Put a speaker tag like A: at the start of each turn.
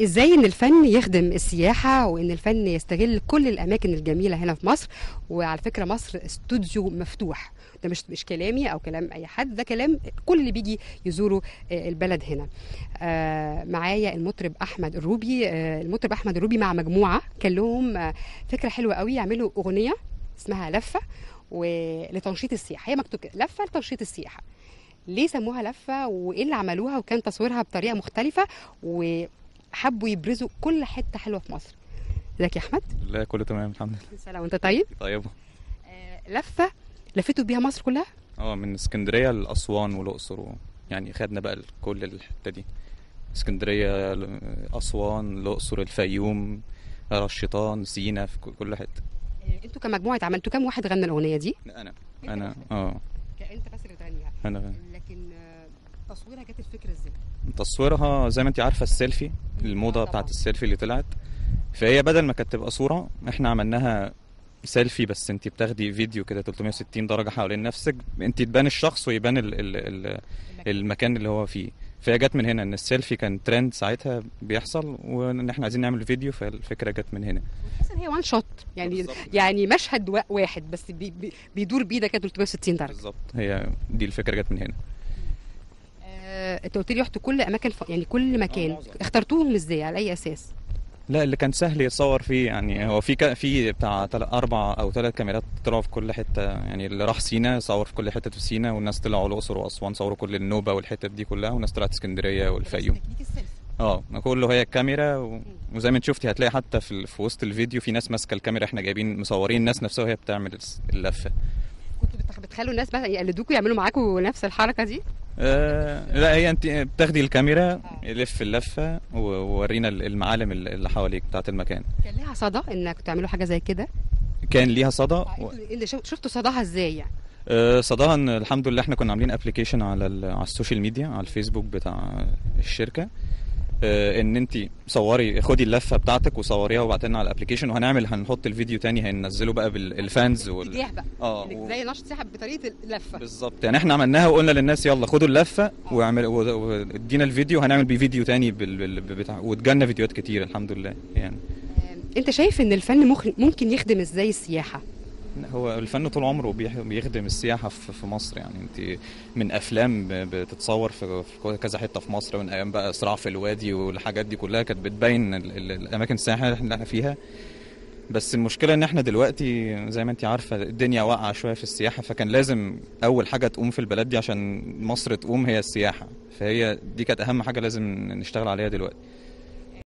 A: ازاي ان الفن يخدم السياحه وان الفن يستغل كل الاماكن الجميله هنا في مصر وعلى فكره مصر استوديو مفتوح ده مش مش كلامي او كلام اي حد ده كلام كل اللي بيجي يزوروا آه، البلد هنا آه، معايا المطرب احمد الروبي آه، المطرب احمد الروبي مع مجموعه كان لهم آه، فكره حلوه قوي يعملوا اغنيه اسمها لفه ولتنشيط السياحه هي مكتوب كده لفه لتنشيط السياحه ليه سموها لفه وايه اللي عملوها وكان تصويرها بطريقه مختلفه وحبوا يبرزوا كل حته حلوه في مصر ازيك يا احمد
B: لا كله تمام الحمد لله
A: سلام وانت طيب
B: طيب
A: آه، لفه لفتوا بيها مصر كلها
B: اه من اسكندريه لاسوان والاقصر و... يعني خدنا بقى كل الحته دي اسكندريه ل- اسوان الاقصر الفيوم رشيطان سينا في ك- كل حته
A: آه، انتوا كمجموعه عملتوا كام واحد غنى الاغنيه دي
B: انا انا اه
A: انت بس اللي بتغنيها
B: انا
A: لكن آه، تصويرها جت الفكره ازاي
B: تصويرها زي ما انت عارفه السيلفي الموضه
A: آه
B: بتاعت
A: طبعاً.
B: السيلفي اللي طلعت فهي بدل ما كانت تبقى صوره احنا عملناها سيلفي بس انت بتاخدي فيديو كده 360 درجه حوالين نفسك انت تبان الشخص ويبان ال ال ال المكان اللي هو فيه فهي جت من هنا ان السيلفي كان ترند ساعتها بيحصل وان احنا عايزين نعمل فيديو فالفكره جت من هنا
A: تحس ان هي وان شوت يعني
B: بالظبط.
A: يعني مشهد وا- واحد بس بي بي بيدور بيدك كده 360 درجه
B: بالظبط هي دي الفكره جت من هنا
A: آه، انت قلت لي رحتوا كل اماكن ف... يعني كل مكان
B: معظم.
A: اخترتوهم ازاي على اي اساس
B: لا اللي كان سهل يتصور فيه يعني هو في ك... في بتاع تل... اربع او ثلاث كاميرات طلعوا في كل حته يعني اللي راح سينا صور في كل حته في سينا والناس طلعوا الاقصر واسوان صوروا كل النوبه والحتت دي كلها والناس طلعت اسكندريه والفيوم اه كله هي الكاميرا و... وزي ما انت شفتي هتلاقي حتى في, ال- في وسط الفيديو في ناس ماسكه الكاميرا احنا جايبين مصورين الناس نفسها وهي بتعمل الس- اللفه
A: كنتوا بتخ- بتخلوا الناس بقى يقلدوكوا يعملوا معاكوا نفس الحركه دي
B: آه لا هي انت بتاخدي الكاميرا لف اللفه و- وورينا ال- المعالم اللي اللي حواليك بتاعت المكان
A: كان ليها صدى انك تعملوا حاجه زي كده
B: كان ليها صدى و...
A: انتوا انت شف- شفتوا صداها ازاي يعني
B: آه، صداها ان الحمد لله احنا كنا عاملين ابلكيشن على ال- على السوشيال ميديا على الفيسبوك بتاع الشركه آه، ان انت صوري خدي اللفه بتاعتك وصوريها وبعتها لنا على الابلكيشن وهنعمل هنحط الفيديو تاني هننزله بقى بالفانز وال...
A: اتجاه بقى
B: اه
A: إنك
B: و-
A: زي نشط سحب بطريقه اللفه
B: بالظبط يعني احنا عملناها وقلنا للناس يلا خدوا اللفه واعمل و- وادينا الفيديو هنعمل بيه فيديو تاني بال... بال... بتاع واتجالنا فيديوهات كتير الحمد لله يعني
A: آه، انت شايف ان الفن مخ- ممكن يخدم ازاي السياحه
B: هو الفن طول عمره بيح- بيخدم السياحة في في مصر يعني انت من افلام ب- بتتصور في في كذا حتة في مصر من ايام بقى صراع في الوادي والحاجات دي كلها كانت بتبين ال- ال- الاماكن السياحية اللي احنا فيها بس المشكلة ان احنا دلوقتي زي ما انت عارفة الدنيا واقعة شوية في السياحة فكان لازم اول حاجة تقوم في البلد دي عشان مصر تقوم هي السياحة فهي دي كانت اهم حاجة لازم نشتغل عليها دلوقتي